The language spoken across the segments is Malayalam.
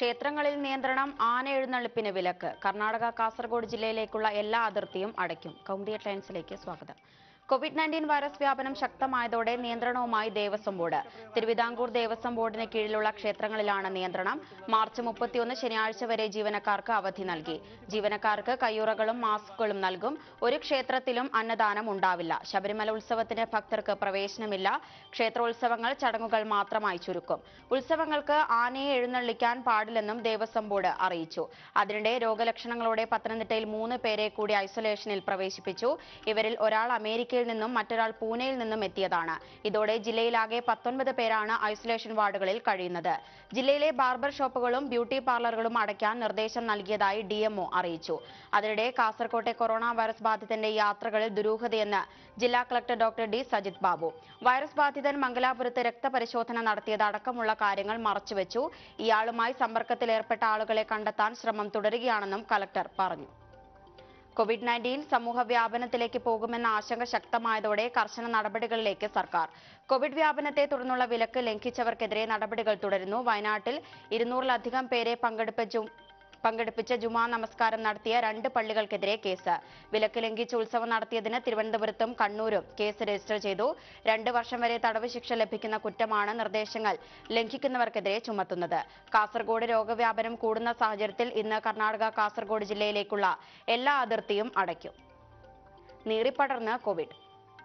ക്ഷേത്രങ്ങളിൽ നിയന്ത്രണം ആന എഴുന്നള്ളിപ്പിന് വിലക്ക് കർണാടക കാസർഗോഡ് ജില്ലയിലേക്കുള്ള എല്ലാ അതിർത്തിയും അടയ്ക്കും കൗമുദി ടൈംസിലേക്ക് സ്വാഗതം കോവിഡ് നയൻറ്റീൻ വൈറസ് വ്യാപനം ശക്തമായതോടെ നിയന്ത്രണവുമായി ദേവസ്വം ബോർഡ് തിരുവിതാംകൂർ ദേവസ്വം ബോർഡിന് കീഴിലുള്ള ക്ഷേത്രങ്ങളിലാണ് നിയന്ത്രണം മാർച്ച് മുപ്പത്തിയൊന്ന് ശനിയാഴ്ച വരെ ജീവനക്കാർക്ക് അവധി നൽകി ജീവനക്കാർക്ക് കയ്യുറകളും മാസ്കുകളും നൽകും ഒരു ക്ഷേത്രത്തിലും അന്നദാനം ഉണ്ടാവില്ല ശബരിമല ഉത്സവത്തിന് ഭക്തർക്ക് പ്രവേശനമില്ല ക്ഷേത്രോത്സവങ്ങൾ ചടങ്ങുകൾ മാത്രമായി ചുരുക്കും ഉത്സവങ്ങൾക്ക് ആനയെ എഴുന്നള്ളിക്കാൻ പാടില്ലെന്നും ദേവസ്വം ബോർഡ് അറിയിച്ചു അതിനിടെ രോഗലക്ഷണങ്ങളോടെ പത്തനംതിട്ടയിൽ മൂന്ന് പേരെ കൂടി ഐസൊലേഷനിൽ പ്രവേശിപ്പിച്ചു ഇവരിൽ ഒരാൾ അമേരിക്കയിൽ നിന്നും മറ്റൊരാൾ പൂനെയിൽ നിന്നും എത്തിയതാണ് ഇതോടെ ജില്ലയിലാകെ പത്തൊൻപത് പേരാണ് ഐസൊലേഷൻ വാർഡുകളിൽ കഴിയുന്നത് ജില്ലയിലെ ബാർബർ ഷോപ്പുകളും ബ്യൂട്ടി പാർലറുകളും അടയ്ക്കാൻ നിർദ്ദേശം നൽകിയതായി ഡിഎംഒ അറിയിച്ചു അതിനിടെ കാസർകോട്ടെ കൊറോണ വൈറസ് ബാധിതന്റെ യാത്രകളിൽ ദുരൂഹതയെന്ന് ജില്ലാ collector doctor D Sajith Babu virus ബാധിതൻ മംഗലാപുരത്ത് രക്തപരിശോധന നടത്തിയത് അടക്കമുള്ള കാര്യങ്ങൾ മറച്ചുവെച്ചു ഇയാളുമായി സമ്പർക്കത്തിലേർപ്പെട്ട ആളുകളെ കണ്ടെത്താൻ ശ്രമം തുടരുകയാണെന്നും കളക്ടർ പറഞ്ഞു കോവിഡ് നയൻറ്റീൻ സമൂഹ വ്യാപനത്തിലേക്ക് പോകുമെന്ന ആശങ്ക ശക്തമായതോടെ കർശന നടപടികളിലേക്ക് സർക്കാർ കോവിഡ് വ്യാപനത്തെ തുടർന്നുള്ള വിലക്ക് ലംഘിച്ചവർക്കെതിരെ നടപടികൾ തുടരുന്നു വയനാട്ടിൽ ഇരുന്നൂറിലധികം പേരെ പങ്കെടുപ്പിച്ചു പങ്കെടുപ്പിച്ച ജുമാ നമസ്കാരം നടത്തിയ രണ്ട് പള്ളികൾക്കെതിരെ കേസ് വിലക്ക് ലംഘിച്ച് ഉത്സവം നടത്തിയതിന് തിരുവനന്തപുരത്തും കണ്ണൂരും കേസ് രജിസ്റ്റർ ചെയ്തു രണ്ട് വർഷം വരെ തടവ് ശിക്ഷ ലഭിക്കുന്ന കുറ്റമാണ് നിർദ്ദേശങ്ങൾ ലംഘിക്കുന്നവർക്കെതിരെ ചുമത്തുന്നത് കാസർഗോഡ് രോഗവ്യാപനം കൂടുന്ന സാഹചര്യത്തിൽ ഇന്ന് കർണാടക കാസർഗോഡ് ജില്ലയിലേക്കുള്ള എല്ലാ അതിർത്തിയും അടയ്ക്കും നീറിപ്പടർന്ന് കോവിഡ്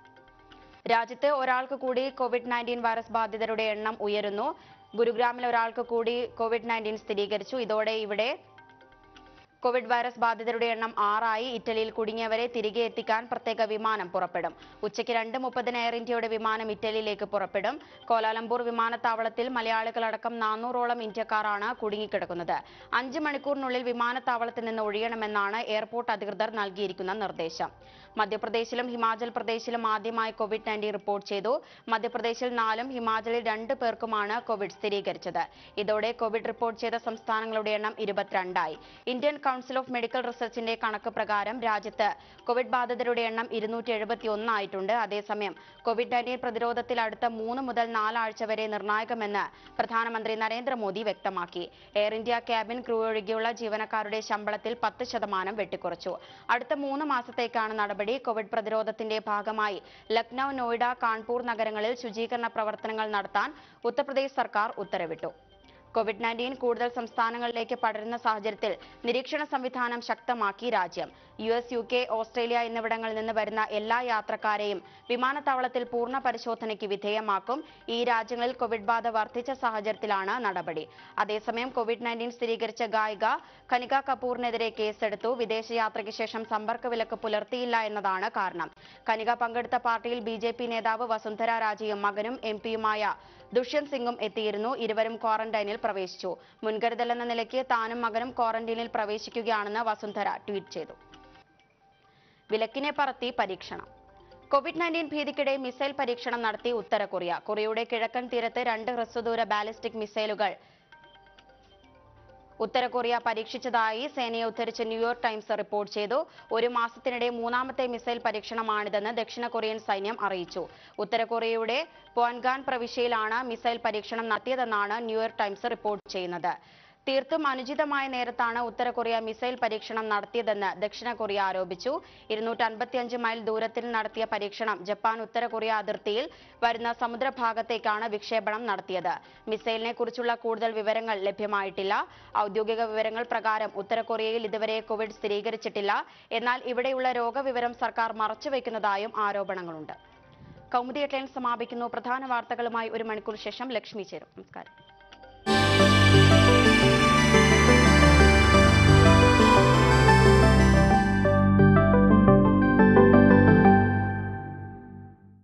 രാജ്യത്ത് ഒരാൾക്ക് കൂടി കോവിഡ് നയൻറ്റീൻ വൈറസ് ബാധിതരുടെ എണ്ണം ഉയരുന്നു ഗുരുഗ്രാമിൽ ഒരാൾക്ക് കൂടി കോവിഡ് നയൻറ്റീൻ സ്ഥിരീകരിച്ചു ഇതോടെ ഇവിടെ കോവിഡ് വൈറസ് ബാധിതരുടെ എണ്ണം ആറായി ഇറ്റലിയിൽ കുടുങ്ങിയവരെ തിരികെ എത്തിക്കാൻ പ്രത്യേക വിമാനം പുറപ്പെടും ഉച്ചയ്ക്ക് രണ്ട് മുപ്പതിന് എയർ ഇന്ത്യയുടെ വിമാനം ഇറ്റലിയിലേക്ക് പുറപ്പെടും കോലാലംപൂർ വിമാനത്താവളത്തിൽ മലയാളികളടക്കം നാനൂറോളം ഇന്ത്യക്കാരാണ് കുടുങ്ങിക്കിടക്കുന്നത് അഞ്ച് മണിക്കൂറിനുള്ളിൽ വിമാനത്താവളത്തിൽ നിന്ന് ഒഴിയണമെന്നാണ് എയർപോർട്ട് അധികൃതർ നൽകിയിരിക്കുന്ന നിർദ്ദേശം മധ്യപ്രദേശിലും ഹിമാചൽ പ്രദേശിലും ആദ്യമായി കോവിഡ് നയൻറ്റീൻ റിപ്പോർട്ട് ചെയ്തു മധ്യപ്രദേശിൽ നാലും ഹിമാചലിൽ രണ്ട് പേർക്കുമാണ് കോവിഡ് സ്ഥിരീകരിച്ചത് ഇതോടെ കോവിഡ് റിപ്പോർട്ട് ചെയ്ത സംസ്ഥാനങ്ങളുടെ എണ്ണം ഇരുപത്തിരണ്ടായി ഇന്ത്യൻ കൗൺസിൽ ഓഫ് മെഡിക്കൽ റിസർച്ചിന്റെ കണക്ക് പ്രകാരം രാജ്യത്ത് കോവിഡ് ബാധിതരുടെ എണ്ണം ഇരുന്നൂറ്റി എഴുപത്തി ഒന്നായിട്ടുണ്ട് അതേസമയം കോവിഡ് നയൻറ്റീൻ പ്രതിരോധത്തിൽ അടുത്ത മൂന്ന് മുതൽ നാലാഴ്ച വരെ നിർണായകമെന്ന് പ്രധാനമന്ത്രി നരേന്ദ്രമോദി വ്യക്തമാക്കി എയർ ഇന്ത്യ ക്യാബിൻ ക്രൂ ഒഴികെയുള്ള ജീവനക്കാരുടെ ശമ്പളത്തിൽ പത്ത് ശതമാനം വെട്ടിക്കുറച്ചു അടുത്ത മൂന്ന് മാസത്തേക്കാണ് നടപടി കോവിഡ് പ്രതിരോധത്തിന്റെ ഭാഗമായി ലക്നൌ നോയിഡ കാൺപൂർ നഗരങ്ങളിൽ ശുചീകരണ പ്രവർത്തനങ്ങൾ നടത്താൻ ഉത്തർപ്രദേശ് സർക്കാർ ഉത്തരവിട്ടു കോവിഡ് നയൻറ്റീൻ കൂടുതൽ സംസ്ഥാനങ്ങളിലേക്ക് പടരുന്ന സാഹചര്യത്തിൽ നിരീക്ഷണ സംവിധാനം ശക്തമാക്കി രാജ്യം U S U K Australia എന്നിവിടങ്ങളിൽ നിന്ന് വരുന്ന എല്ലാ യാത്രക്കാരെയും വിമാനത്താവളത്തിൽ പൂർണ്ണ പരിശോധനയ്ക്ക് വിധേയമാക്കും ഈ രാജ്യങ്ങളിൽ കോവിഡ് ബാധ വർദ്ധിച്ച സാഹചര്യത്തിലാണ് നടപടി അതേസമയം കോവിഡ് നയൻറ്റീൻ സ്ഥിരീകരിച്ച ഗായിക കനിക കപൂറിനെതിരെ കേസെടുത്തു വിദേശയാത്രയ്ക്ക് ശേഷം സമ്പർക്ക വിലക്ക് പുലർത്തിയില്ല എന്നതാണ് കാരണം കനിക പങ്കെടുത്ത പാർട്ടിയിൽ ബി ജെ പി നേതാവ് വസുന്ധര രാജയും മകനും എം പിയുമായ ദുഷ്യന്ത് സിംഗും എത്തിയിരുന്നു ഇരുവരും ക്വാറന്റൈനിൽ പ്രവേശിച്ചു മുൻകരുതലെന്ന നിലയ്ക്ക് താനും മകനും ക്വാറന്റൈനിൽ പ്രവേശിക്കുകയാണെന്ന് വസുന്ധര ട്വീറ്റ് ചെയ്തു വിലക്കിനെ പറത്തി പരീക്ഷണം കോവിഡ് നയൻറ്റീൻ ഭീതിക്കിടെ മിസൈൽ പരീക്ഷണം നടത്തി ഉത്തര കൊറിയ കൊറിയയുടെ കിഴക്കൻ തീരത്ത് രണ്ട് ഹ്രസ്വദൂര ബാലിസ്റ്റിക് മിസൈലുകൾ ഉത്തര കൊറിയ പരീക്ഷിച്ചതായി സേനയെ ഉദ്ധരിച്ച് ന്യൂയോർക്ക് ടൈംസ് റിപ്പോർട്ട് ചെയ്തു ഒരു മാസത്തിനിടെ മൂന്നാമത്തെ മിസൈൽ പരീക്ഷണമാണിതെന്ന് ദക്ഷിണ കൊറിയൻ സൈന്യം അറിയിച്ചു ഉത്തര കൊറിയയുടെ പോൻഗാൻ പ്രവിശ്യയിലാണ് മിസൈൽ പരീക്ഷണം നടത്തിയതെന്നാണ് ന്യൂയോർക്ക് ടൈംസ് റിപ്പോർട്ട് ചെയ്യുന്നത് തീർത്തും അനുചിതമായ നേരത്താണ് ഉത്തര കൊറിയ മിസൈൽ പരീക്ഷണം നടത്തിയതെന്ന് ദക്ഷിണ കൊറിയ ആരോപിച്ചു ഇരുന്നൂറ്റി അൻപത്തിയഞ്ച് മൈൽ ദൂരത്തിൽ നടത്തിയ പരീക്ഷണം ജപ്പാൻ ഉത്തര കൊറിയ അതിർത്തിയിൽ വരുന്ന സമുദ്രഭാഗത്തേക്കാണ് വിക്ഷേപണം നടത്തിയത് മിസൈലിനെ കുറിച്ചുള്ള കൂടുതൽ വിവരങ്ങൾ ലഭ്യമായിട്ടില്ല ഔദ്യോഗിക വിവരങ്ങൾ പ്രകാരം ഉത്തര കൊറിയയിൽ ഇതുവരെ കോവിഡ് സ്ഥിരീകരിച്ചിട്ടില്ല എന്നാൽ ഇവിടെയുള്ള രോഗവിവരം സർക്കാർ മറച്ചുവെക്കുന്നതായും ആരോപണങ്ങളുണ്ട് കൗമുദി ഹെഡ്ലൈൻസ് സമാപിക്കുന്നു പ്രധാന വാർത്തകളുമായി ഒരു മണിക്കൂർ ശേഷം ലക്ഷ്മി ചേരും നമസ്കാരം